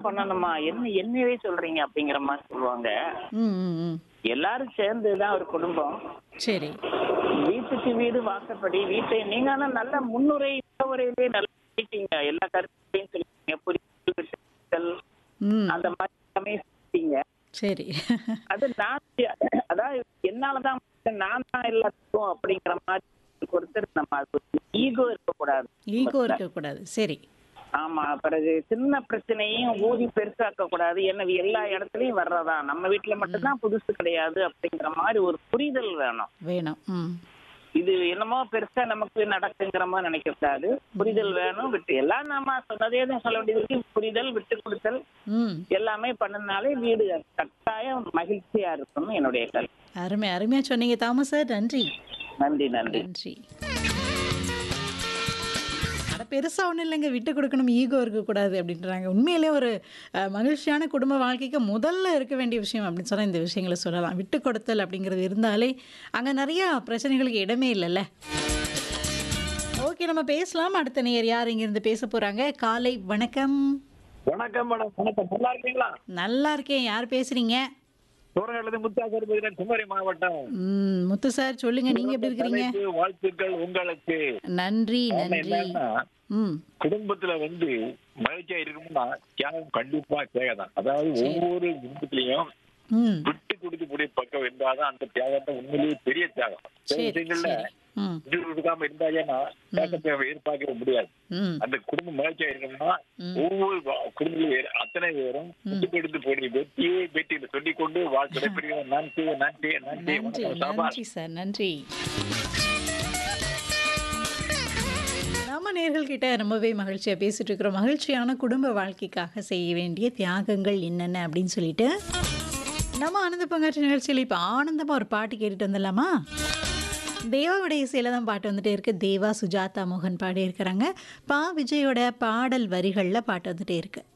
பண்ணணுமா என்ன என்னவே சொல்றீங்க அப்படிங்கிற மாதிரி சொல்லுவாங்க ம் ம் ம் எல்லாரும் சேர்ந்துதான் ஒரு குடும்பம் சரி வீட்டுக்கு வீடு வாசப்படி வீட்டை நீங்க ஆனா நல்ல முன்னுரை முகவுரையிலே நல்லா சொல்லிட்டீங்க எல்லா கருத்தையும் சொல்லிட்டீங்க புரிதல் ம் அந்த மாதிரி எல்லாமே சொல்லிட்டீங்க சரி அது நான் அதாவது என்னாலதான் நான் தான் எல்லாத்துக்கும் அப்படிங்கிற மாதிரி ஒருத்தர் நம்ம ஈகோ இருக்கக்கூடாது ஈகோ இருக்கக்கூடாது சரி ஆமா பிறகு சின்ன பிரச்சனையும் ஊதி பெருசாக்க கூடாது என்ன எல்லா இடத்துலயும் வர்றதா நம்ம வீட்டுல மட்டும்தான் புதுசு கிடையாது அப்படிங்கிற மாதிரி ஒரு புரிதல் வேணும் வேணும் ம் இது என்னமோ பெருசா நமக்கு நடக்குங்கிற மாதிரி நினைக்க கூடாது புரிதல் வேணும் விட்டு எல்லாம் நாம சொன்னதே தான் சொல்ல வேண்டியது இருக்கு புரிதல் விட்டு கொடுத்தல் ம் எல்லாமே பண்ணனாலே வீடு கட்டாயம் மகிழ்ச்சியா இருக்கும்னு என்னுடைய கருத்து அருமை அருமையாக சொன்னீங்க தாமஸ் சார் நன்றி நன்றி நன்றி நன்றி அட பெருசாக ஒன்றும் இல்லைங்க விட்டு கொடுக்கணும் ஈகோ இருக்கக்கூடாது அப்படின்றாங்க உண்மையிலே ஒரு அஹ், மகிழ்ச்சியான குடும்ப வாழ்க்கைக்கு முதல்ல இருக்க வேண்டிய விஷயம் அப்படின்னு சொன்னால் இந்த விஷயங்களை சொல்லலாம் விட்டு கொடுத்தல் அப்படிங்கிறது இருந்தாலே அங்கே நிறையா பிரச்சனைகளுக்கு இடமே இல்லைல்ல ஓகே நம்ம பேசலாம் அடுத்த நேர் யார் இங்கிருந்து பேச போகிறாங்க காலை வணக்கம் வணக்கம் மேடம் வணக்கம் நல்லா இருக்கீங்களா நல்லா இருக்கேன் யார் பேசுகிறீங்க சூரங்கலேருந்து முத்தாசர் பேசுறேன் குமரி மாவட்டம் ம் முத்து சார் சொல்லுங்க நீங்கள் எப்படி இருக்கிறீங்க தலைப்பு வாழ்த்துக்கள் உங்களுக்கு நன்றி ஆனா நன்றி என்னன்னா ம் குடும்பத்துல வந்து மகிழ்ச்சியா இருக்கணும்னா தியாகம் கண்டிப்பா தேவைதான் அதாவது ஒவ்வொரு குடும்பத்திலையும் ம் விட்டு கொடுத்து கூடிய பக்கம் இருந்தாதான் அந்த தியாகத்தை உண்மையிலேயே பெரிய தியாகம் சில சரி விஷயங்கள்ல சரி ம் விட்டு கொடுக்காம இருந்தாங்கன்னா தியாகத்தை எதிர்பார்க்க முடியாது ம் அந்த குடும்பம் மகிழ்ச்சியா இருக்கணும்னா ம். ஒவ்வொரு வா- குடும்பத்திலும் அத்தனை பேரும் விட்டு கொடுத்து போடி வெற்றியே வெற்றி சொல்லிக் கொண்டு வாழ்க்கை பெரிய நன்றி நன்றி நன்றி நன்றி வணக்கம் சாபாஷ் நன்றி சார் நன்றி நம்ம நேர்கள் கிட்ட ரொம்பவே மகிழ்ச்சியாக பேசிட்டு இருக்கிறோம் மகிழ்ச்சியான குடும்ப வாழ்க்கைக்காக செய்ய வேண்டிய தியாகங்கள் என்னென்ன அப்படின்னு சொல்லிட்டு நம்ம ஆனந்த பங்காற்று நிகழ்ச்சியில் இப்போ ஆனந்தமாக ஒரு பாட்டு கேட்டுட்டு வந்துடலாமா தேவாவுடைய இசையில் தான் பாட்டு வந்துட்டே இருக்கு தேவா சுஜாதா மோகன் பாடி இருக்கிறாங்க பா விஜயோட பாடல் வரிகளில் பாட்டு வந்துட்டே இருக்கு